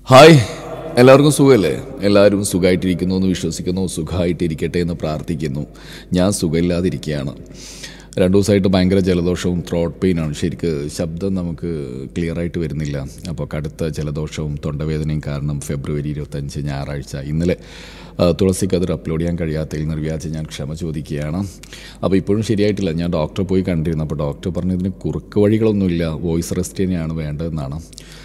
Hi എല്ലാവർക്കും സുഖമല്ലേ എല്ലാവരും സുഖമായിട്ടിരിക്കുന്നു എന്ന് വിശ്വസിക്കുന്നു സുഖമായിട്ടിരിക്കട്ടെ എന്ന് പ്രാർത്ഥിക്കുന്നു ഞാൻ സുഖമില്ലാതിരിക്കുകയാണ് രണ്ട് ദിവസമായിട്ട് ഭയങ്കര ജലദോഷവും ത്രോട്ട് പെയിനാണ് ശരിക്ക് ശബ്ദം നമുക്ക് ക്ലിയർ ആയിട്ട് വരുന്നില്ല അപ്പോൾ കടുത്ത ജലദോഷവും തൊണ്ടവേദനയും കാരണം ഫെബ്രുവരി ഇരുപത്തഞ്ച് ഞായറാഴ്ച ഇന്നലെ ആ, തുളസിക്ക് അത് അപ്ലോഡ് ചെയ്യാൻ കഴിയാത്തതിൽ നിർവ്യാജം ഞാൻ ക്ഷമ ചോദിക്കുകയാണ് അപ്പോൾ ഇപ്പോഴും ശരിയായിട്ടില്ല ഞാൻ ഡോക്ടറെ പോയി കണ്ടിരുന്നു അപ്പോൾ ഡോക്ടർ പറഞ്ഞു ഇതിന് കുറുക്ക് വഴികളൊന്നുമില്ല വോയിസ് റെസ്റ്റ് തന്നെയാണ് വേണ്ടതെന്നാണ്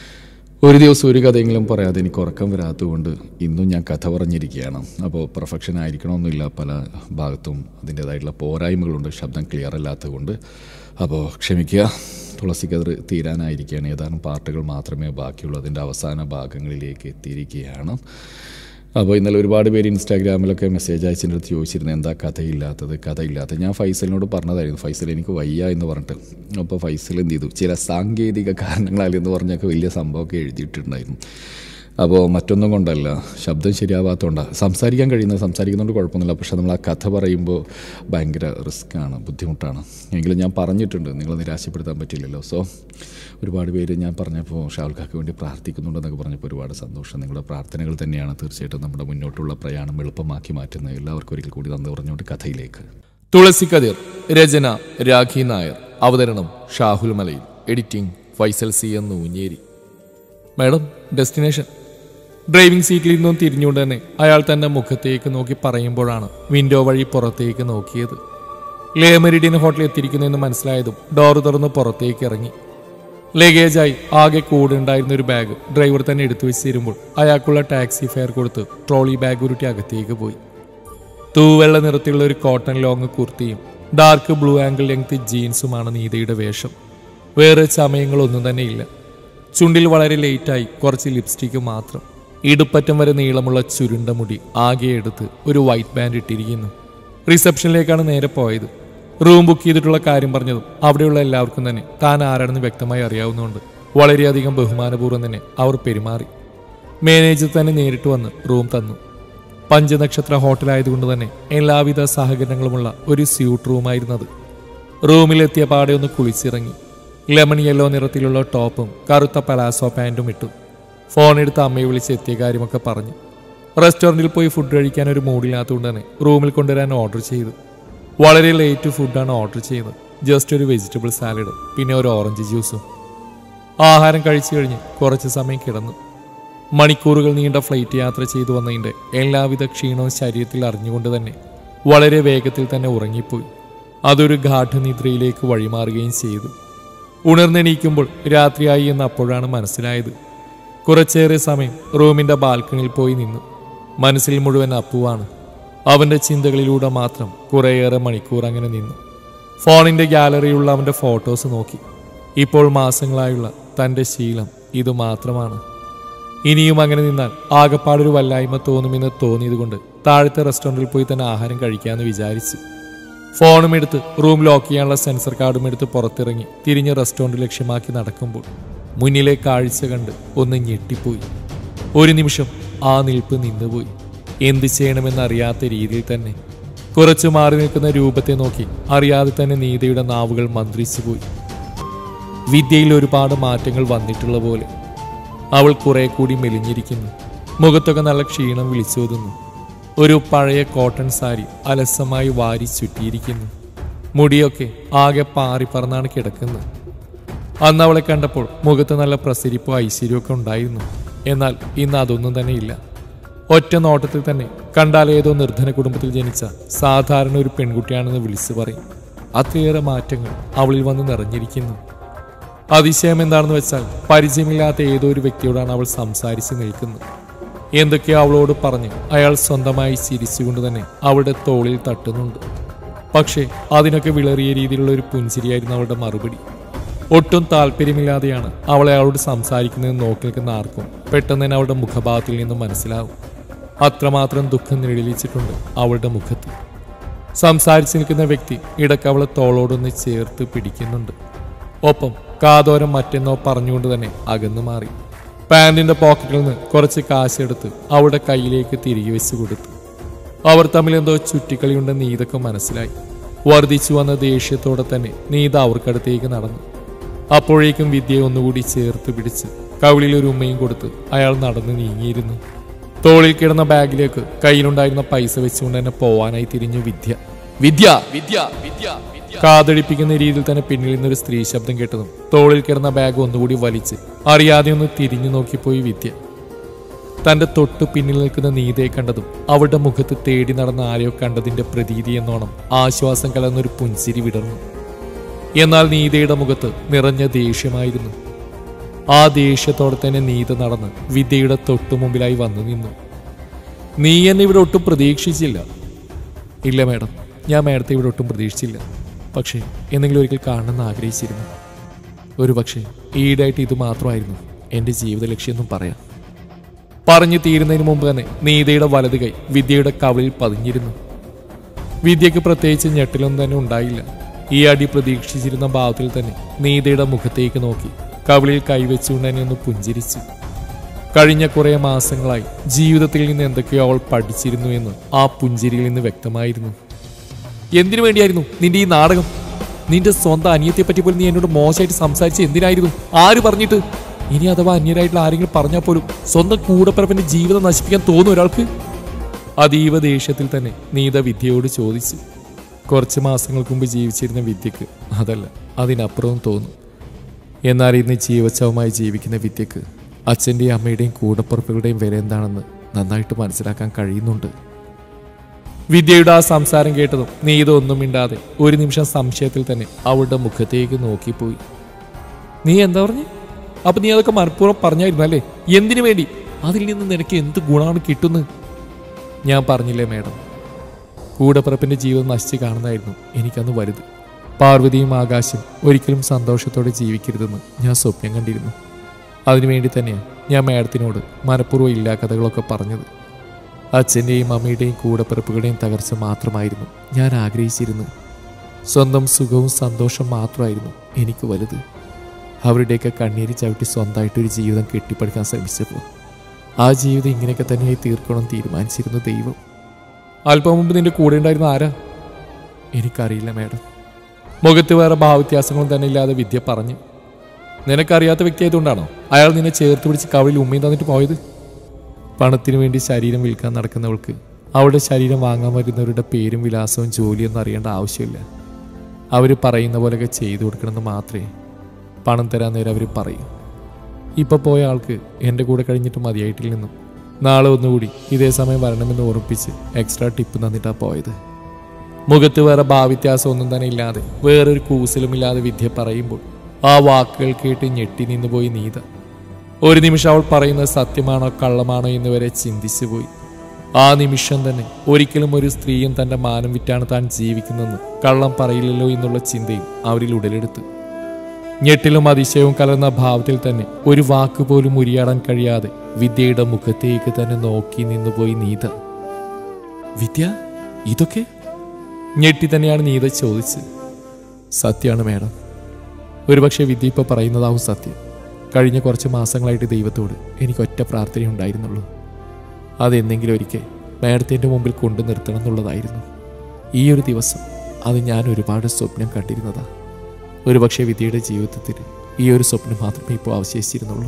ഒരു ദിവസം ഒരു കഥയെങ്കിലും പറയാതെ എനിക്ക് ഉറക്കം വരാത്തതുകൊണ്ട് ഇന്നും ഞാൻ കഥ പറഞ്ഞിരിക്കുകയാണ് അപ്പോൾ പെർഫെക്ഷൻ ആയിരിക്കണമെന്നില്ല പല ഭാഗത്തും അതിൻ്റേതായിട്ടുള്ള പോരായ്മകളുണ്ട് ശബ്ദം ക്ലിയർ അല്ലാത്തതുകൊണ്ട് അപ്പോൾ ക്ഷമിക്കുക തുളസിക്കതിർ തീരാനായിരിക്കുകയാണ് ഏതാനും പാർട്ടുകൾ മാത്രമേ ബാക്കിയുള്ളൂ അതിൻ്റെ അവസാന ഭാഗങ്ങളിലേക്ക് എത്തിയിരിക്കുകയാണ് അപ്പോൾ ഇന്നലെ ഒരുപാട് പേര് ഇൻസ്റ്റാഗ്രാമിലൊക്കെ മെസ്സേജ് അയച്ചതിൻ്റെ അടുത്ത് ചോദിച്ചിരുന്നു എന്താ കഥയില്ലാത്തത് കഥയില്ലാത്തത് ഞാൻ ഫൈസലിനോട് പറഞ്ഞതായിരുന്നു ഫൈസൽ എനിക്ക് വയ്യ എന്ന് പറഞ്ഞിട്ട് അപ്പോൾ ഫൈസൽ എന്ത് ചെയ്തു ചില സാങ്കേതിക കാരണങ്ങളാൽ എന്ന് പറഞ്ഞൊക്കെ വലിയ സംഭവമൊക്കെ എഴുതിയിട്ടുണ്ടായിരുന്നു അപ്പോൾ മറ്റൊന്നും കൊണ്ടല്ല ശബ്ദം ശരിയാവാത്തതുകൊണ്ടാണ് സംസാരിക്കാൻ കഴിയുന്നത് സംസാരിക്കുന്നതുകൊണ്ട് കുഴപ്പമൊന്നുമില്ല പക്ഷേ നമ്മൾ ആ കഥ പറയുമ്പോൾ ഭയങ്കര റിസ്ക്കാണ് ബുദ്ധിമുട്ടാണ് എങ്കിലും ഞാൻ പറഞ്ഞിട്ടുണ്ട് നിങ്ങളെ നിരാശപ്പെടുത്താൻ പറ്റില്ലല്ലോ സോ ഒരുപാട് പേര് ഞാൻ പറഞ്ഞപ്പോൾ ഷാവുൽക്കാക്ക് വേണ്ടി പ്രാർത്ഥിക്കുന്നുണ്ടെന്നൊക്കെ പറഞ്ഞപ്പോൾ ഒരുപാട് സന്തോഷം നിങ്ങളുടെ പ്രാർത്ഥനകൾ തന്നെയാണ് തീർച്ചയായിട്ടും നമ്മുടെ മുന്നോട്ടുള്ള പ്രയാണം എളുപ്പമാക്കി മാറ്റുന്നത് എല്ലാവർക്കും ഒരിക്കൽ കൂടി നന്ദി പറഞ്ഞുകൊണ്ട് കഥയിലേക്ക് തുളസി കതിർ രചന രാഖി നായർ അവതരണം ഷാഹുൽ മലയിൽ എഡിറ്റിംഗ് ഫൈസൽ സി എന്ന് ഊഞ്ഞേരി മാഡം ഡെസ്റ്റിനേഷൻ ഡ്രൈവിംഗ് സീറ്റിൽ നിന്നും തിരിഞ്ഞുകൊണ്ട് തന്നെ അയാൾ തന്റെ മുഖത്തേക്ക് നോക്കി പറയുമ്പോഴാണ് വിൻഡോ വഴി പുറത്തേക്ക് നോക്കിയത് ലേ മെറിഡിയൻ ഹോട്ടലിൽ എത്തിയിരിക്കുന്നെന്ന് മനസ്സിലായതും ഡോർ തുറന്ന് പുറത്തേക്ക് ഇറങ്ങി ലഗേജായി ആകെ കൂടെ ഉണ്ടായിരുന്ന ഒരു ബാഗ് ഡ്രൈവർ തന്നെ എടുത്തു വെച്ച് തരുമ്പോൾ അയാൾക്കുള്ള ടാക്സി ഫെയർ കൊടുത്ത് ട്രോളി ബാഗ് ഉരുട്ടി അകത്തേക്ക് പോയി തൂവെള്ള നിറത്തിലുള്ള ഒരു കോട്ടൺ ലോങ് കുർത്തിയും ഡാർക്ക് ബ്ലൂ ആംഗിൾ ലെങ്ത് ജീൻസുമാണ് നീതയുടെ വേഷം വേറെ ചമയങ്ങളൊന്നും തന്നെ ഇല്ല ചുണ്ടിൽ വളരെ ലേറ്റായി കുറച്ച് ലിപ്സ്റ്റിക്ക് മാത്രം ഇടുപ്പറ്റം വരെ നീളമുള്ള ചുരുണ്ട മുടി ആകെ എടുത്ത് ഒരു വൈറ്റ് ബാൻഡ് ഇട്ടിരിക്കുന്നു റിസപ്ഷനിലേക്കാണ് നേരെ പോയത് റൂം ബുക്ക് ചെയ്തിട്ടുള്ള കാര്യം പറഞ്ഞതും അവിടെയുള്ള എല്ലാവർക്കും തന്നെ താൻ ആരാണെന്ന് വ്യക്തമായി അറിയാവുന്നതുകൊണ്ട് വളരെയധികം ബഹുമാനപൂർവ്വം തന്നെ അവർ പെരുമാറി മാനേജർ തന്നെ നേരിട്ട് വന്ന് റൂം തന്നു പഞ്ചനക്ഷത്ര ഹോട്ടലായതുകൊണ്ട് തന്നെ എല്ലാവിധ സഹകരണങ്ങളുമുള്ള ഒരു സ്യൂട്ട് റൂമായിരുന്നത് റൂമിലെത്തിയ പാടെ ഒന്ന് കുളിച്ചിറങ്ങി ലെമൺ യെല്ലോ നിറത്തിലുള്ള ടോപ്പും കറുത്ത പലാസോ പാൻറ്റും ഇട്ടു ഫോൺ എടുത്ത് അമ്മയെ വിളിച്ച് എത്തിയ കാര്യമൊക്കെ പറഞ്ഞു റെസ്റ്റോറൻറ്റിൽ പോയി ഫുഡ് കഴിക്കാൻ ഒരു മൂഡില്ലാത്തതുകൊണ്ട് തന്നെ റൂമിൽ കൊണ്ടുവരാൻ ഓർഡർ ചെയ്തു വളരെ ലേറ്റ് ഫുഡാണ് ഓർഡർ ചെയ്തത് ജസ്റ്റ് ഒരു വെജിറ്റബിൾ സാലഡ് പിന്നെ ഒരു ഓറഞ്ച് ജ്യൂസും ആഹാരം കഴിച്ചു കഴിഞ്ഞ് കുറച്ച് സമയം കിടന്നു മണിക്കൂറുകൾ നീണ്ട ഫ്ലൈറ്റ് യാത്ര ചെയ്തു വന്നതിൻ്റെ എല്ലാവിധ ക്ഷീണവും ശരീരത്തിൽ അറിഞ്ഞുകൊണ്ട് തന്നെ വളരെ വേഗത്തിൽ തന്നെ ഉറങ്ങിപ്പോയി അതൊരു ഗാഠനിദ്രയിലേക്ക് വഴിമാറുകയും ചെയ്തു ഉണർന്നെണീക്കുമ്പോൾ രാത്രിയായി എന്ന് അപ്പോഴാണ് മനസ്സിലായത് കുറച്ചേറെ സമയം റൂമിന്റെ ബാൽക്കണിയിൽ പോയി നിന്നു മനസ്സിൽ മുഴുവൻ അപ്പുവാണ് അവന്റെ ചിന്തകളിലൂടെ മാത്രം കുറേയേറെ മണിക്കൂർ അങ്ങനെ നിന്നു ഫോണിന്റെ ഗാലറിയുള്ള അവന്റെ ഫോട്ടോസ് നോക്കി ഇപ്പോൾ മാസങ്ങളായുള്ള തന്റെ ശീലം ഇത് മാത്രമാണ് ഇനിയും അങ്ങനെ നിന്നാൽ ആകപ്പാടൊരു വല്ലായ്മ തോന്നുമെന്ന് തോന്നിയതുകൊണ്ട് താഴത്തെ റെസ്റ്റോറൻറ്റിൽ പോയി തന്നെ ആഹാരം കഴിക്കാമെന്ന് വിചാരിച്ചു ഫോണും എടുത്ത് റൂം ലോക്ക് ചെയ്യാനുള്ള സെൻസർ കാർഡും എടുത്ത് പുറത്തിറങ്ങി തിരിഞ്ഞ് റെസ്റ്റോറൻറ്റ് ലക്ഷ്യമാക്കി നടക്കുമ്പോൾ മുന്നിലെ കാഴ്ച കണ്ട് ഒന്ന് ഞെട്ടിപ്പോയി ഒരു നിമിഷം ആ നിൽപ്പ് നിന്നുപോയി എന്ത് ചെയ്യണമെന്നറിയാത്ത രീതിയിൽ തന്നെ കുറച്ചു മാറി നിൽക്കുന്ന രൂപത്തെ നോക്കി അറിയാതെ തന്നെ നീതയുടെ നാവുകൾ മന്ത്രിച്ചു പോയി വിദ്യയിൽ ഒരുപാട് മാറ്റങ്ങൾ വന്നിട്ടുള്ള പോലെ അവൾ കുറെ കൂടി മെലിഞ്ഞിരിക്കുന്നു മുഖത്തൊക്കെ നല്ല ക്ഷീണം വിളിച്ചോതുന്നു ഒരു പഴയ കോട്ടൺ സാരി അലസമായി വാരി ചുറ്റിയിരിക്കുന്നു മുടിയൊക്കെ ആകെ പാറി പറന്നാണ് കിടക്കുന്നത് അന്ന് അവളെ കണ്ടപ്പോൾ മുഖത്ത് നല്ല പ്രസരിപ്പോ ഐശ്വര്യമൊക്കെ ഉണ്ടായിരുന്നു എന്നാൽ ഇന്ന് അതൊന്നും തന്നെ ഇല്ല ഒറ്റ നോട്ടത്തിൽ തന്നെ കണ്ടാൽ ഏതോ നിർധന കുടുംബത്തിൽ ജനിച്ച സാധാരണ ഒരു പെൺകുട്ടിയാണെന്ന് വിളിച്ചു പറയും അത്രയേറെ മാറ്റങ്ങൾ അവളിൽ വന്ന് നിറഞ്ഞിരിക്കുന്നു അതിശയം എന്താണെന്ന് വെച്ചാൽ പരിചയമില്ലാത്ത ഏതോ ഒരു വ്യക്തിയോടാണ് അവൾ സംസാരിച്ച് നിൽക്കുന്നത് എന്തൊക്കെയോ അവളോട് പറഞ്ഞ് അയാൾ സ്വന്തമായി ചിരിച്ചുകൊണ്ട് തന്നെ അവളുടെ തോളിൽ തട്ടുന്നുണ്ട് പക്ഷേ അതിനൊക്കെ വിളറിയ രീതിയിലുള്ള ഒരു പുഞ്ചിരിയായിരുന്നു അവളുടെ മറുപടി ഒട്ടും താല്പര്യമില്ലാതെയാണ് അവൾ അയാളോട് സംസാരിക്കുന്നത് നോക്കി നിൽക്കുന്ന ആർക്കും പെട്ടെന്ന് തന്നെ അവളുടെ മുഖഭാവത്തിൽ നിന്നും മനസ്സിലാവും അത്രമാത്രം ദുഃഖം നിഴലിച്ചിട്ടുണ്ട് അവളുടെ മുഖത്ത് സംസാരിച്ചു നിൽക്കുന്ന വ്യക്തി ഇടയ്ക്ക് അവളെ തോളോടൊന്ന് ചേർത്ത് പിടിക്കുന്നുണ്ട് ഒപ്പം കാതോരം മറ്റെന്നോ പറഞ്ഞുകൊണ്ട് തന്നെ അകന്നു മാറി പാന്റിന്റെ പോക്കറ്റിൽ നിന്ന് കുറച്ച് കാശെടുത്ത് അവളുടെ കയ്യിലേക്ക് തിരികെ വെച്ച് കൊടുത്തു അവർ തമ്മിൽ എന്തോ ചുറ്റിക്കളിയുണ്ടെന്ന് നീതൊക്കെ മനസ്സിലായി വർദ്ധിച്ചു വന്ന ദേഷ്യത്തോടെ തന്നെ നീത അവർക്കടുത്തേക്ക് നടന്നു അപ്പോഴേക്കും വിദ്യയെ ഒന്നുകൂടി ചേർത്ത് പിടിച്ച് കവിളിൽ ഒരു ഉമ്മയും കൊടുത്ത് അയാൾ നടന്ന് നീങ്ങിയിരുന്നു തോളിൽ കിടന്ന ബാഗിലേക്ക് കയ്യിലുണ്ടായിരുന്ന പൈസ വെച്ചുകൊണ്ട് തന്നെ പോവാനായി തിരിഞ്ഞു വിദ്യ വിദ്യ വിദ്യ വിദ്യ കാതടിപ്പിക്കുന്ന രീതിയിൽ തന്നെ പിന്നിൽ നിന്നൊരു സ്ത്രീ ശബ്ദം കേട്ടതും തോളിൽ കിടന്ന ബാഗ് ഒന്നുകൂടി വലിച്ച് അറിയാതെ ഒന്ന് തിരിഞ്ഞു നോക്കിപ്പോയി വിദ്യ തന്റെ തൊട്ടു പിന്നിൽ നിൽക്കുന്ന നീതയെ കണ്ടതും അവളുടെ മുഖത്ത് തേടി നടന്ന ആരെയോ കണ്ടതിന്റെ പ്രതീതി എന്നോണം ആശ്വാസം കലർന്നൊരു പുഞ്ചിരി വിടർന്നു എന്നാൽ നീതയുടെ മുഖത്ത് നിറഞ്ഞ ദേഷ്യമായിരുന്നു ആ ദേഷ്യത്തോടെ തന്നെ നീത നടന്ന് വിദ്യയുടെ തൊട്ടു മുമ്പിലായി വന്നു നിന്നു നീ എന്നെ ഇവിടെ ഒട്ടും പ്രതീക്ഷിച്ചില്ല ഇല്ല മാഡം ഞാൻ മാഡത്തെ ഇവിടെ ഒട്ടും പ്രതീക്ഷിച്ചില്ല പക്ഷേ എന്തെങ്കിലും ഒരിക്കൽ കാണണമെന്ന് ആഗ്രഹിച്ചിരുന്നു ഒരു പക്ഷേ ഈടായിട്ട് ഇത് മാത്രമായിരുന്നു എൻ്റെ ജീവിത ലക്ഷ്യമെന്നും പറയാം പറഞ്ഞു തീരുന്നതിന് മുമ്പ് തന്നെ നീതയുടെ വലത് കൈ വിദ്യയുടെ കവളിൽ പതിഞ്ഞിരുന്നു വിദ്യക്ക് പ്രത്യേകിച്ച് ഞെട്ടലൊന്നും തന്നെ ഉണ്ടായില്ല ഈ അടി പ്രതീക്ഷിച്ചിരുന്ന ഭാവത്തിൽ തന്നെ നീതയുടെ മുഖത്തേക്ക് നോക്കി കവിളിൽ കൈവച്ചുകൊണ്ട് തന്നെ ഒന്ന് പുഞ്ചിരിച്ചു കഴിഞ്ഞ കുറെ മാസങ്ങളായി ജീവിതത്തിൽ നിന്ന് എന്തൊക്കെയോ അവൾ പഠിച്ചിരുന്നു എന്ന് ആ പുഞ്ചിരിയിൽ നിന്ന് വ്യക്തമായിരുന്നു എന്തിനു വേണ്ടിയായിരുന്നു നിന്റെ ഈ നാടകം നിന്റെ സ്വന്തം അനിയത്തെ പറ്റി പോലും നീ എന്നോട് മോശമായിട്ട് സംസാരിച്ച് എന്തിനായിരുന്നു ആര് പറഞ്ഞിട്ട് ഇനി അഥവാ അന്യരായിട്ടുള്ള ആരെങ്കിലും പറഞ്ഞാൽ പോലും സ്വന്തം കൂടപ്പിറപ്പിന്റെ ജീവിതം നശിപ്പിക്കാൻ തോന്നും ഒരാൾക്ക് അതീവ ദേഷ്യത്തിൽ തന്നെ നീത വിദ്യയോട് ചോദിച്ചു കുറച്ച് മാസങ്ങൾക്ക് മുമ്പ് ജീവിച്ചിരുന്ന വിദ്യക്ക് അതല്ല അതിനപ്പുറവും തോന്നും എന്നാൽ ഇന്ന് ജീവച്ഛവമായി ജീവിക്കുന്ന വിദ്യക്ക് അച്ഛൻ്റെയും അമ്മയുടെയും കൂടപ്പുറപ്പുകളുടെയും വില എന്താണെന്ന് നന്നായിട്ട് മനസ്സിലാക്കാൻ കഴിയുന്നുണ്ട് വിദ്യയുടെ ആ സംസാരം കേട്ടതും നീത ഒന്നും മിണ്ടാതെ ഒരു നിമിഷം സംശയത്തിൽ തന്നെ അവളുടെ മുഖത്തേക്ക് നോക്കിപ്പോയി നീ എന്താ പറഞ്ഞു അപ്പൊ നീ അതൊക്കെ മനഃപൂർവ്വം പറഞ്ഞായിരുന്നു അല്ലേ എന്തിനു വേണ്ടി അതിൽ നിന്ന് നിനക്ക് എന്ത് ഗുണമാണ് കിട്ടുന്നത് ഞാൻ പറഞ്ഞില്ലേ മേഡം കൂടപ്പിറപ്പിന്റെ ജീവിതം നശിച്ച് കാണുന്നതായിരുന്നു എനിക്കന്ന് വലുത് പാർവതിയും ആകാശം ഒരിക്കലും സന്തോഷത്തോടെ ജീവിക്കരുതെന്ന് ഞാൻ സ്വപ്നം കണ്ടിരുന്നു അതിനുവേണ്ടി തന്നെയാണ് ഞാൻ മേഡത്തിനോട് മനഃപൂർവ്വം ഇല്ലാ കഥകളൊക്കെ പറഞ്ഞത് അച്ഛൻ്റെയും അമ്മയുടെയും കൂടപ്പിറപ്പുകളുടെയും തകർച്ച മാത്രമായിരുന്നു ഞാൻ ആഗ്രഹിച്ചിരുന്നത് സ്വന്തം സുഖവും സന്തോഷം മാത്രമായിരുന്നു എനിക്ക് വലുത് അവരുടെയൊക്കെ കണ്ണീര് ചവിട്ടി സ്വന്തമായിട്ടൊരു ജീവിതം കെട്ടിപ്പടുക്കാൻ ശ്രമിച്ചപ്പോൾ ആ ജീവിതം ഇങ്ങനെയൊക്കെ തന്നെയായി തീർക്കണം തീരുമാനിച്ചിരുന്നു ദൈവം അല്പം മുമ്പ് നിന്റെ കൂടെ ഉണ്ടായിരുന്ന ആരാ എനിക്കറിയില്ല മാഡം മുഖത്ത് വേറെ ഭാവവ്യത്യാസങ്ങളും തന്നെ ഇല്ലാതെ വിദ്യ പറഞ്ഞു നിനക്കറിയാത്ത വ്യക്തി ആയതുകൊണ്ടാണോ അയാൾ നിന്നെ ചേർത്ത് പിടിച്ച് കവിളിൽ ഉമ്മയും തന്നിട്ട് പോയത് പണത്തിനു വേണ്ടി ശരീരം വിൽക്കാൻ നടക്കുന്നവൾക്ക് അവളുടെ ശരീരം വാങ്ങാൻ വരുന്നവരുടെ പേരും വിലാസവും ജോലിയൊന്നും അറിയേണ്ട ആവശ്യമില്ല അവർ പറയുന്ന പോലെയൊക്കെ ചെയ്തു കൊടുക്കണമെന്ന് മാത്രമേ പണം തരാൻ നേരം അവർ പറയൂ ഇപ്പൊ പോയ ആൾക്ക് എൻ്റെ കൂടെ കഴിഞ്ഞിട്ട് മതിയായിട്ടില്ലെന്നും നാളെ ഒന്നുകൂടി ഇതേ സമയം വരണമെന്ന് ഓർമ്മിപ്പിച്ച് എക്സ്ട്രാ ടിപ്പ് തന്നിട്ടാ പോയത് മുഖത്ത് വേറെ ഭാവിത്യാസം ഒന്നും തന്നെ ഇല്ലാതെ വേറൊരു കൂസലുമില്ലാതെ വിദ്യ പറയുമ്പോൾ ആ വാക്കുകൾ കേട്ട് ഞെട്ടി നിന്നു പോയി നീത ഒരു നിമിഷം അവൾ പറയുന്നത് സത്യമാണോ കള്ളമാണോ എന്ന് വരെ ചിന്തിച്ചു പോയി ആ നിമിഷം തന്നെ ഒരിക്കലും ഒരു സ്ത്രീയും തന്റെ മാനം വിറ്റാണ് താൻ ജീവിക്കുന്നതെന്ന് കള്ളം പറയില്ലല്ലോ എന്നുള്ള ചിന്തയും അവരിൽ ഉടലെടുത്തു ഞെട്ടിലും അതിശയവും കലർന്ന ഭാവത്തിൽ തന്നെ ഒരു വാക്ക് പോലും ഉരിയാടാൻ കഴിയാതെ വിദ്യയുടെ മുഖത്തേക്ക് തന്നെ നോക്കി നിന്നുപോയി നീത വിദ്യ ഇതൊക്കെ ഞെട്ടി തന്നെയാണ് നീത ചോദിച്ചത് സത്യമാണ് മേഡം ഒരുപക്ഷെ വിദ്യ ഇപ്പോൾ പറയുന്നതാവും സത്യം കഴിഞ്ഞ കുറച്ച് മാസങ്ങളായിട്ട് ദൈവത്തോട് എനിക്ക് ഒറ്റ പ്രാർത്ഥന ഉണ്ടായിരുന്നുള്ളൂ അതെന്തെങ്കിലും ഒരിക്കൽ മേഡത്തിൻ്റെ മുമ്പിൽ കൊണ്ടു നിർത്തണം എന്നുള്ളതായിരുന്നു ഈ ഒരു ദിവസം അത് ഞാൻ ഒരുപാട് സ്വപ്നം കണ്ടിരുന്നതാ ഒരുപക്ഷെ വിദ്യയുടെ ജീവിതത്തിൽ ഈ ഒരു സ്വപ്നം മാത്രമേ ഇപ്പോൾ അവശേഷിച്ചിരുന്നുള്ളൂ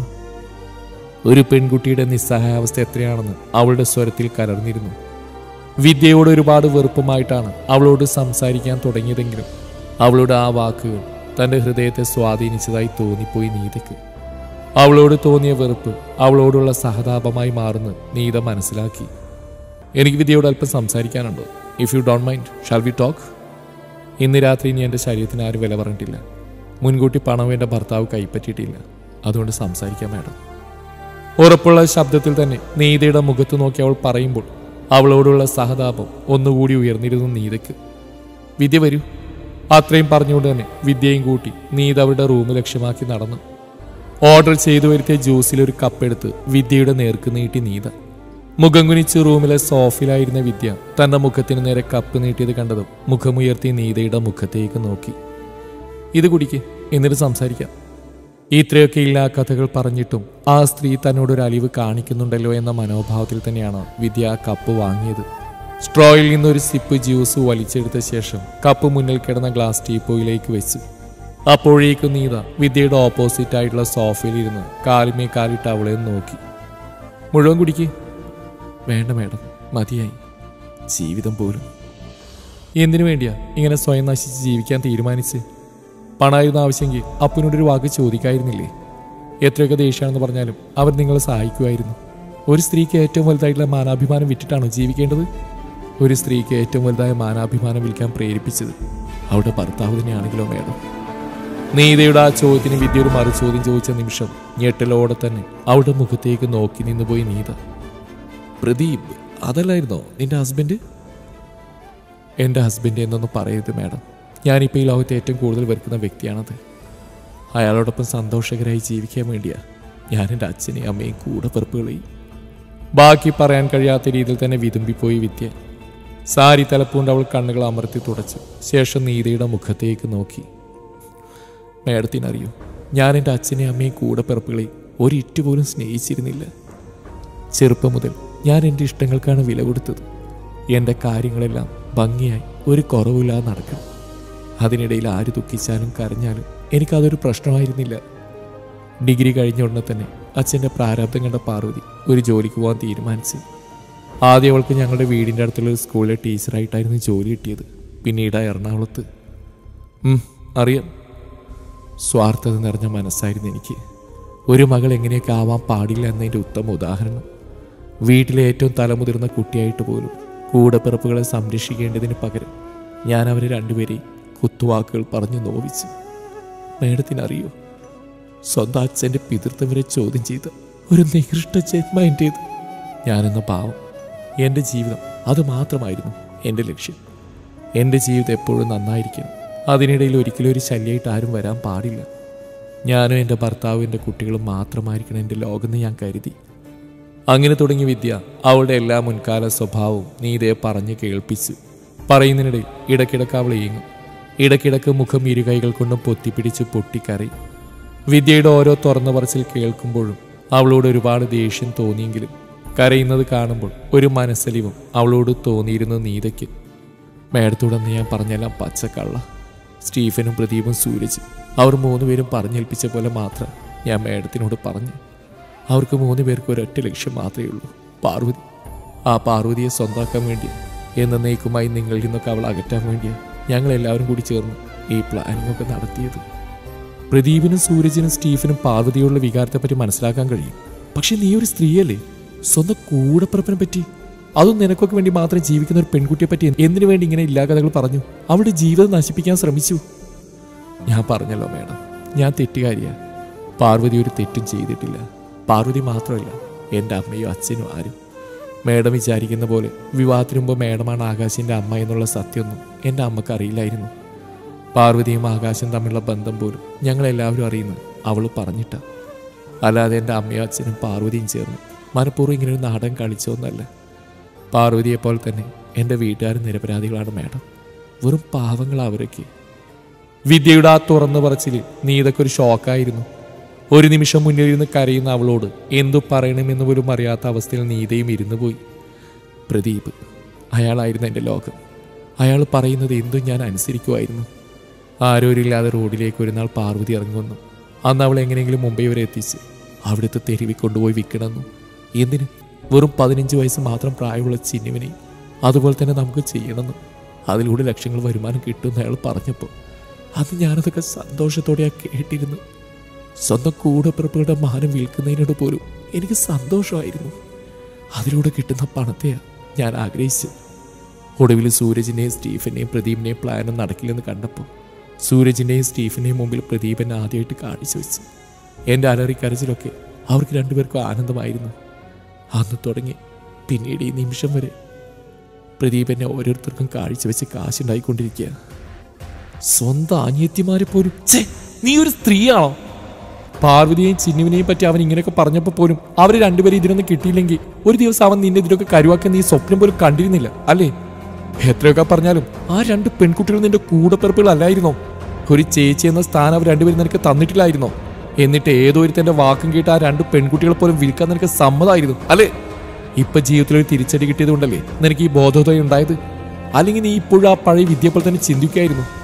ഒരു പെൺകുട്ടിയുടെ നിസ്സഹായാവസ്ഥ എത്രയാണെന്ന് അവളുടെ സ്വരത്തിൽ കലർന്നിരുന്നു വിദ്യയോട് ഒരുപാട് വെറുപ്പുമായിട്ടാണ് അവളോട് സംസാരിക്കാൻ തുടങ്ങിയതെങ്കിലും അവളുടെ ആ വാക്കുകൾ തൻ്റെ ഹൃദയത്തെ സ്വാധീനിച്ചതായി തോന്നിപ്പോയി നീതയ്ക്ക് അവളോട് തോന്നിയ വെറുപ്പ് അവളോടുള്ള സഹതാപമായി മാറുന്ന നീത മനസ്സിലാക്കി എനിക്ക് വിദ്യയോട് അല്പം സംസാരിക്കാനുണ്ട് if you don't mind shall we talk ഇന്ന് രാത്രി ഇനി എൻ്റെ ശരീരത്തിന് ആരും വില പറഞ്ഞിട്ടില്ല മുൻകൂട്ടി പണം എൻ്റെ ഭർത്താവ് കൈപ്പറ്റിയിട്ടില്ല അതുകൊണ്ട് സംസാരിക്കാം മാഡം ഉറപ്പുള്ള ശബ്ദത്തിൽ തന്നെ നീതയുടെ മുഖത്ത് നോക്കി അവൾ പറയുമ്പോൾ അവളോടുള്ള സഹതാപം ഒന്നുകൂടി ഉയർന്നിരുന്നു നീതയ്ക്ക് വിദ്യ വരൂ അത്രയും പറഞ്ഞുകൊണ്ട് തന്നെ വിദ്യയും കൂട്ടി നീത അവരുടെ റൂം ലക്ഷ്യമാക്കി നടന്നു ഓർഡർ ചെയ്തു വരുത്തിയ ജ്യൂസിൽ ഒരു കപ്പെടുത്ത് വിദ്യയുടെ നേർക്ക് നീട്ടി നീത മുഖം കുനിച്ച് റൂമിലെ സോഫയിലായിരുന്ന വിദ്യ തന്റെ മുഖത്തിന് നേരെ കപ്പ് നീട്ടിയത് കണ്ടതും മുഖമുയർത്തി നീതയുടെ മുഖത്തേക്ക് നോക്കി ഇത് കുടിക്ക് എന്നിട്ട് സംസാരിക്കാം ഇത്രയൊക്കെ ഇല്ലാ കഥകൾ പറഞ്ഞിട്ടും ആ സ്ത്രീ തന്നോടൊരു അലിവ് കാണിക്കുന്നുണ്ടല്ലോ എന്ന മനോഭാവത്തിൽ തന്നെയാണ് വിദ്യ ആ കപ്പ് വാങ്ങിയത് സ്ട്രോയിൽ നിന്നൊരു സിപ്പ് ജ്യൂസ് വലിച്ചെടുത്ത ശേഷം കപ്പ് മുന്നിൽ കിടന്ന ഗ്ലാസ് ടീപ്പോയിലേക്ക് വെച്ചു അപ്പോഴേക്കും നീത വിദ്യയുടെ ഓപ്പോസിറ്റ് ആയിട്ടുള്ള സോഫയിൽ ഇരുന്ന് കാലുമേ കാലിട്ട് അവളെ നോക്കി മുഴുവൻ കുടിക്ക് വേണ്ട മേഡം മതിയായി ജീവിതം പോലും എന്തിനു വേണ്ടിയാ ഇങ്ങനെ സ്വയം നശിച്ച് ജീവിക്കാൻ തീരുമാനിച്ച് പണമായിരുന്നു ആവശ്യമെങ്കിൽ അപ്പനോടൊരു വാക്ക് ചോദിക്കായിരുന്നില്ലേ എത്രയൊക്കെ ദേഷ്യമാണെന്ന് പറഞ്ഞാലും അവർ നിങ്ങളെ സഹായിക്കുമായിരുന്നു ഒരു സ്ത്രീക്ക് ഏറ്റവും വലുതായിട്ടുള്ള മാനാഭിമാനം വിറ്റിട്ടാണോ ജീവിക്കേണ്ടത് ഒരു സ്ത്രീക്ക് ഏറ്റവും വലുതായ മാനാഭിമാനം വിൽക്കാൻ പ്രേരിപ്പിച്ചത് അവളുടെ ഭർത്താവ് തന്നെയാണെങ്കിലോ മേഡം നീതയുടെ ആ ചോദ്യത്തിന് വിദ്യ ഒരു മറു ചോദ്യം ചോദിച്ച നിമിഷം ഞെട്ടലോടെ തന്നെ അവളുടെ മുഖത്തേക്ക് നോക്കി നിന്നുപോയി നീത പ്രദീപ് അതല്ലായിരുന്നോ നിന്റെ ഹസ്ബൻഡ് എൻ്റെ ഹസ്ബൻഡ് എന്നൊന്നും പറയരുത് മാഡം ഞാനിപ്പോൾ ഈ ലോകത്തെ ഏറ്റവും കൂടുതൽ വെറുക്കുന്ന വ്യക്തിയാണത് അയാളോടൊപ്പം സന്തോഷകരായി ജീവിക്കാൻ വേണ്ടിയാ ഞാൻ എൻ്റെ അച്ഛനെയും അമ്മയും കൂടെ പെറുപ്പുകളെയും ബാക്കി പറയാൻ കഴിയാത്ത രീതിയിൽ തന്നെ വിതുമ്പിപ്പോയി വിദ്യ സാരി തലപ്പൂണ്ട് അവൾ കണ്ണുകൾ അമർത്തി തുടച്ചു ശേഷം നീതയുടെ മുഖത്തേക്ക് നോക്കി മേഡത്തിനറിയോ ഞാൻ എൻ്റെ അച്ഛനെയും അമ്മയും കൂടെ പിറപ്പുകളെ ഒരിറ്റ് പോലും സ്നേഹിച്ചിരുന്നില്ല ചെറുപ്പം മുതൽ ഞാൻ എൻ്റെ ഇഷ്ടങ്ങൾക്കാണ് വില കൊടുത്തത് എൻ്റെ കാര്യങ്ങളെല്ലാം ഭംഗിയായി ഒരു കുറവില്ലാതെ നടക്കണം അതിനിടയിൽ ആര് ദുഃഖിച്ചാലും കരഞ്ഞാലും എനിക്കതൊരു പ്രശ്നമായിരുന്നില്ല ഡിഗ്രി കഴിഞ്ഞ ഉടനെ തന്നെ അച്ഛൻ്റെ പ്രാരാബ്ദം കണ്ട പാർവതി ഒരു ജോലിക്ക് പോകാൻ തീരുമാനിച്ചു ആദ്യം അവൾക്ക് ഞങ്ങളുടെ വീടിൻ്റെ അടുത്തുള്ള ഒരു സ്കൂളിലെ ടീച്ചറായിട്ടായിരുന്നു ജോലി കിട്ടിയത് പിന്നീട് എറണാകുളത്ത് ഉം, അറിയാം സ്വാർത്ഥത നിറഞ്ഞ മനസ്സായിരുന്നു എനിക്ക് ഒരു മകൾ എങ്ങനെയൊക്കെ ആവാൻ പാടില്ല എന്നതിൻ്റെ ഉത്തമ ഉദാഹരണം വീട്ടിലെ ഏറ്റവും തലമുതിർന്ന കുട്ടിയായിട്ട് പോലും കൂടപ്പിറപ്പുകളെ സംരക്ഷിക്കേണ്ടതിന് പകരം ഞാൻ അവരെ രണ്ടുപേരെയും കുത്തുവാക്കുകൾ പറഞ്ഞു നോവിച്ചു മേഡത്തിനറിയോ സ്വന്തം അച്ഛൻ്റെ പിതൃത്വം വരെ ചോദ്യം ചെയ്ത ഒരു നികൃഷ്ട ജന്മ എൻ്റേത് ഞാനെന്ന പാവം എൻ്റെ ജീവിതം അത് മാത്രമായിരുന്നു എൻ്റെ ലക്ഷ്യം എൻ്റെ ജീവിതം എപ്പോഴും നന്നായിരിക്കണം അതിനിടയിൽ ഒരിക്കലും ഒരു ശല്യമായിട്ട് ആരും വരാൻ പാടില്ല ഞാനും എൻ്റെ ഭർത്താവും എൻ്റെ കുട്ടികളും മാത്രമായിരിക്കണം എൻ്റെ ലോകമെന്ന് ഞാൻ കരുതി അങ്ങനെ തുടങ്ങിയ വിദ്യ അവളുടെ എല്ലാ മുൻകാല സ്വഭാവവും നീതയെ പറഞ്ഞ് കേൾപ്പിച്ചു പറയുന്നതിനിടയിൽ ഇടയ്ക്കിടയ്ക്ക് അവൾ ഈങ്ങും ഇടയ്ക്കിടയ്ക്ക് മുഖം ഇരുകൈകൾ കൊണ്ടും പൊത്തിപ്പിടിച്ച് പൊട്ടിക്കരയും വിദ്യയുടെ ഓരോ തുറന്ന പറച്ചിൽ കേൾക്കുമ്പോഴും അവളോട് ഒരുപാട് ദേഷ്യം തോന്നിയെങ്കിലും കരയുന്നത് കാണുമ്പോൾ ഒരു മനസ്സലിവും അവളോട് തോന്നിയിരുന്നു നീതയ്ക്ക് മേഡത്തോടെന്ന് ഞാൻ പറഞ്ഞെല്ലാം പച്ചക്കള്ള സ്റ്റീഫനും പ്രദീപും സൂരജും അവർ മൂന്നുപേരും പറഞ്ഞേൽപ്പിച്ച പോലെ മാത്രം ഞാൻ മേഡത്തിനോട് പറഞ്ഞു അവർക്ക് മൂന്ന് പേർക്ക് ഒരൊറ്റ ലക്ഷ്യം മാത്രമേ ഉള്ളൂ പാർവതി ആ പാർവതിയെ സ്വന്തമാക്കാൻ വേണ്ടി എന്നേക്കുമായി നിങ്ങളിൽ നിന്നൊക്കെ അവൾ അകറ്റാൻ വേണ്ടിയാണ് ഞങ്ങൾ എല്ലാവരും കൂടി ചേർന്ന് ഈ പ്ലാനിംഗ് ഒക്കെ നടത്തിയത് പ്രദീപിനും സൂരജിനും സ്റ്റീഫനും പാർവതിയോടുള്ള വികാരത്തെപ്പറ്റി മനസ്സിലാക്കാൻ കഴിയും പക്ഷെ നീ ഒരു സ്ത്രീയല്ലേ സ്വന്തം കൂടപ്പിറപ്പിനെ പറ്റി അതും നിനക്കൊക്കെ വേണ്ടി മാത്രം ജീവിക്കുന്ന ഒരു പെൺകുട്ടിയെ പറ്റി എന്തിനു വേണ്ടി ഇങ്ങനെ ഇല്ലാ കഥകൾ പറഞ്ഞു അവളുടെ ജീവിതം നശിപ്പിക്കാൻ ശ്രമിച്ചു ഞാൻ പറഞ്ഞല്ലോ മേഡം ഞാൻ തെറ്റുകാരിയാ പാർവതി ഒരു തെറ്റും ചെയ്തിട്ടില്ല പാർവതി മാത്രമല്ല എൻ്റെ അമ്മയും അച്ഛനും ആരും മേഡം വിചാരിക്കുന്ന പോലെ വിവാഹത്തിന് മുമ്പ് മേഡമാണ് ആകാശിൻ്റെ അമ്മ എന്നുള്ള സത്യമൊന്നും എൻ്റെ അമ്മക്ക് അറിയില്ലായിരുന്നു പാർവതിയും ആകാശം തമ്മിലുള്ള ബന്ധം പോലും ഞങ്ങളെല്ലാവരും അറിയുന്നു അവൾ പറഞ്ഞിട്ട അല്ലാതെ എൻ്റെ അമ്മയും അച്ഛനും പാർവതിയും ചേർന്ന് മനഃപൂർവ്വം ഇങ്ങനെ ഒരു നാടകം കളിച്ചൊന്നല്ല പാർവതിയെപ്പോലെ തന്നെ എൻ്റെ വീട്ടുകാരും നിരപരാധികളാണ് മേഡം വെറും പാവങ്ങളാ അവരൊക്കെ വിദ്യയുടെ ആ തുറന്നു പറച്ചിൽ നീ ഇതൊക്കെ ഒരു ഷോക്കായിരുന്നു ഒരു നിമിഷം മുന്നിൽ ഇരുന്ന് കരയുന്ന അവളോട് എന്തു പറയണമെന്ന് പോലും അറിയാത്ത അവസ്ഥയിൽ നീതയും ഇരുന്നു പോയി പ്രദീപ് അയാളായിരുന്നു എൻ്റെ ലോകം അയാൾ പറയുന്നത് എന്തും ഞാൻ അനുസരിക്കുമായിരുന്നു ആരോരില്ലാതെ റോഡിലേക്ക് ഒരു നാൾ പാർവതി ഇറങ്ങുമെന്നും അന്ന് അവൾ എങ്ങനെയെങ്കിലും മുംബൈ വരെ എത്തിച്ച് അവിടുത്തെ തെരുവിൽ കൊണ്ടുപോയി വിൽക്കണമെന്നും എന്തിന് വെറും പതിനഞ്ച് വയസ്സ് മാത്രം പ്രായമുള്ള ചിന്നുവിനെ അതുപോലെ തന്നെ നമുക്ക് ചെയ്യണമെന്നും അതിലൂടെ ലക്ഷങ്ങൾ വരുമാനം കിട്ടുമെന്ന് അയാൾ പറഞ്ഞപ്പോൾ അന്ന് ഞാനതൊക്കെ സന്തോഷത്തോടെയാ കേട്ടിരുന്നു സ്വന്തം കൂടപ്പിറപ്പുകളുടെ മാനം വിൽക്കുന്നതിനോട് പോലും എനിക്ക് സന്തോഷമായിരുന്നു അതിലൂടെ കിട്ടുന്ന പണത്തെയാ ഞാൻ ആഗ്രഹിച്ചത് ഒടുവിൽ സൂരജിനെയും സ്റ്റീഫനെയും പ്രദീപിനെയും പ്ലാനും നടക്കില്ലെന്ന് കണ്ടപ്പോൾ സൂരജിൻ്റെയും സ്റ്റീഫൻ്റെയും മുമ്പിൽ പ്രദീപൻ ആദ്യമായിട്ട് കാണിച്ചു വെച്ചു എൻ്റെ അലറി കരച്ചിലൊക്കെ അവർക്ക് രണ്ടുപേർക്കും ആനന്ദമായിരുന്നു അന്ന് തുടങ്ങി പിന്നീട് ഈ നിമിഷം വരെ പ്രദീപനെ ഓരോരുത്തർക്കും കാഴ്ചവെച്ച് കാശുണ്ടായിക്കൊണ്ടിരിക്കുക സ്വന്തം അനിയത്തിമാരെ പോലും ഛേ നീ ഒരു സ്ത്രീയാണോ പാർവതിയെയും ചിന്നുവിനെയും പറ്റി അവൻ ഇങ്ങനെയൊക്കെ പറഞ്ഞപ്പോൾ പോലും അവർ രണ്ടുപേരും ഇതിനൊന്നും കിട്ടിയില്ലെങ്കിൽ ഒരു ദിവസം അവൻ നിന്നെ ഇതിനൊക്കെ കരുവാക്കാൻ നീ സ്വപ്നം പോലും കണ്ടിരുന്നില്ല അല്ലേ എത്രയൊക്കെ പറഞ്ഞാലും ആ രണ്ട് പെൺകുട്ടികൾ നിന്റെ കൂടപ്പിറപ്പുകളല്ലായിരുന്നോ ഒരു ചേച്ചി എന്ന സ്ഥാനം അവർ രണ്ടുപേരും നിനക്ക് തന്നിട്ടില്ലായിരുന്നോ എന്നിട്ട് ഏതോ ഒരുത്തന്റെ വാക്കും കേട്ട് ആ രണ്ട് പെൺകുട്ടികളെ പോലും വിൽക്കാൻ നിനക്ക് സമ്മതമായിരുന്നു അല്ലേ ഇപ്പൊ ജീവിതത്തിൽ ഒരു തിരിച്ചടി കിട്ടിയത് കൊണ്ടല്ലേ നിനക്ക് ഈ ബോധോദയം ഉണ്ടായത് അല്ലെങ്കിൽ നീ ഇപ്പോഴും ആ പഴയ വിദ്യ പോലെ തന്നെ ചിന്തിക്കായിരുന്നു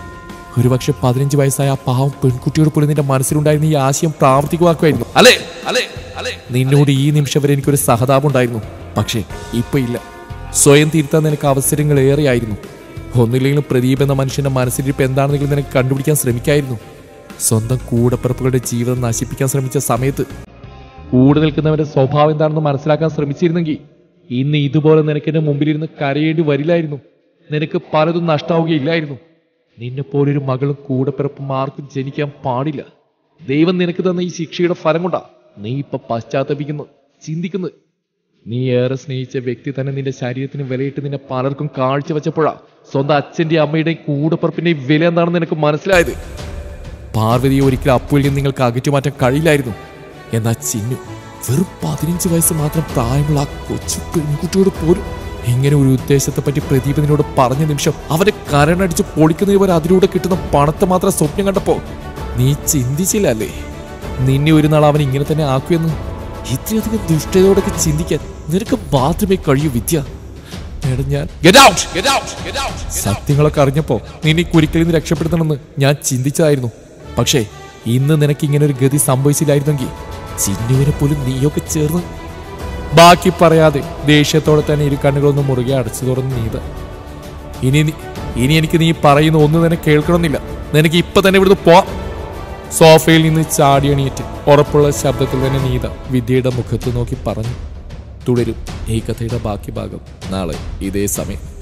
ഒരുപക്ഷെ പതിനഞ്ച് വയസ്സായ ആ പാവം പെൺകുട്ടിയോട് പോലും നിന്റെ മനസ്സിലുണ്ടായിരുന്ന ഈ ആശയം പ്രാവർത്തികമാക്കുമായിരുന്നു അല്ലേ അല്ലേ അല്ലേ നിന്നോട് ഈ നിമിഷം വരെ എനിക്കൊരു സഹതാപം ഉണ്ടായിരുന്നു പക്ഷേ ഇപ്പൊ ഇല്ല സ്വയം തിരുത്താൻ നിനക്ക് അവസരങ്ങൾ ഏറെയായിരുന്നു ഒന്നില്ലെങ്കിലും പ്രദീപ് എന്ന മനുഷ്യന്റെ മനസ്സിലിരിപ്പ് എന്താണെന്നെങ്കിലും നിനക്ക് കണ്ടുപിടിക്കാൻ ശ്രമിക്കായിരുന്നു സ്വന്തം കൂടപ്പിറപ്പുകളുടെ ജീവിതം നശിപ്പിക്കാൻ ശ്രമിച്ച സമയത്ത് കൂടെ നിൽക്കുന്നവന്റെ സ്വഭാവം എന്താണെന്ന് മനസ്സിലാക്കാൻ ശ്രമിച്ചിരുന്നെങ്കിൽ ഇന്ന് ഇതുപോലെ നിനക്ക് എന്റെ മുമ്പിലിരുന്ന് കരയേണ്ടി വരില്ലായിരുന്നു നിനക്ക് പലതും നഷ്ടാവുകയില്ലായിരുന്നു നിന്നെ പോലൊരു മകളും കൂടപ്പിറപ്പും ആർക്കും ജനിക്കാൻ പാടില്ല ദൈവം നിനക്ക് തന്ന ഈ ശിക്ഷയുടെ ഫലം കൊണ്ടാ നീ ഇപ്പൊ പശ്ചാത്തപിക്കുന്നു ചിന്തിക്കുന്നത് നീ ഏറെ സ്നേഹിച്ച വ്യക്തി തന്നെ നിന്റെ ശരീരത്തിന് വിലയിട്ട് നിന്നെ പലർക്കും കാഴ്ചവെച്ചപ്പോഴാ സ്വന്തം അച്ഛന്റെയും അമ്മയുടെയും കൂടപ്പിറപ്പിന്റെയും വില എന്താണെന്ന് നിനക്ക് മനസ്സിലായത് പാർവതിയെ ഒരിക്കലും അപ്പുവിൽ നിന്ന് നിങ്ങൾക്ക് അകറ്റുമാറ്റാൻ കഴിയില്ലായിരുന്നു എന്നാൽ ചിന്നു വെറും പതിനഞ്ച് വയസ്സ് മാത്രം പ്രായമുള്ള ആ കൊച്ചു പെൺകുട്ടിയോട് പോലും ഇങ്ങനെ ഒരു ഉദ്ദേശത്തെ പറ്റി പ്രദീപ് നിന്നോട് പറഞ്ഞ നിമിഷം അവരെ കരണടിച്ച് പൊളിക്കുന്നവർ അതിലൂടെ കിട്ടുന്ന പണത്തെ മാത്രം സ്വപ്നം കണ്ടപ്പോ നീ ചിന്തിച്ചില്ല അല്ലേ നിന്നെ ഒരു നാൾ അവൻ ഇങ്ങനെ തന്നെ ആക്കുമെന്ന് ഇത്രയധികം ദുഷ്ടതയോടൊക്കെ ചിന്തിക്കാൻ നിനക്ക് മാത്രമേ കഴിയൂ വിദ്യ എടാ ഞാൻ Get out! Get out! Get out! സത്യങ്ങളൊക്കെ അറിഞ്ഞപ്പോ നിന്നെ ഈ കുരുക്കളിൽ നിന്ന് രക്ഷപ്പെടുത്തണമെന്ന് ഞാൻ ചിന്തിച്ചതായിരുന്നു പക്ഷേ ഇന്ന് നിനക്ക് ഇങ്ങനെ ഒരു ഗതി സംഭവിച്ചില്ലായിരുന്നെങ്കിൽ ചിന്നുവിനെ പോലും നീയൊക്കെ ചേർന്ന് ബാക്കി പറയാതെ ദേഷ്യത്തോടെ തന്നെ ഇരു കണ്ണുകളൊന്നും മുറുകെ അടച്ചു തുറന്ന് നീത ഇനി നീ- ഇനി എനിക്ക് നീ പറയുന്ന ഒന്നും തന്നെ കേൾക്കണമെന്നില്ല നിനക്ക് ഇപ്പൊ തന്നെ ഇവിടുന്ന് പോവാം സോഫയിൽ നിന്ന് ചാടിയണിയേറ്റ് ഉറപ്പുള്ള ശബ്ദത്തിൽ തന്നെ നീത വിദ്യയുടെ മുഖത്ത് നോക്കി പറഞ്ഞു തുടരും ഈ കഥയുടെ ബാക്കി ഭാഗം നാളെ ഇതേ സമയം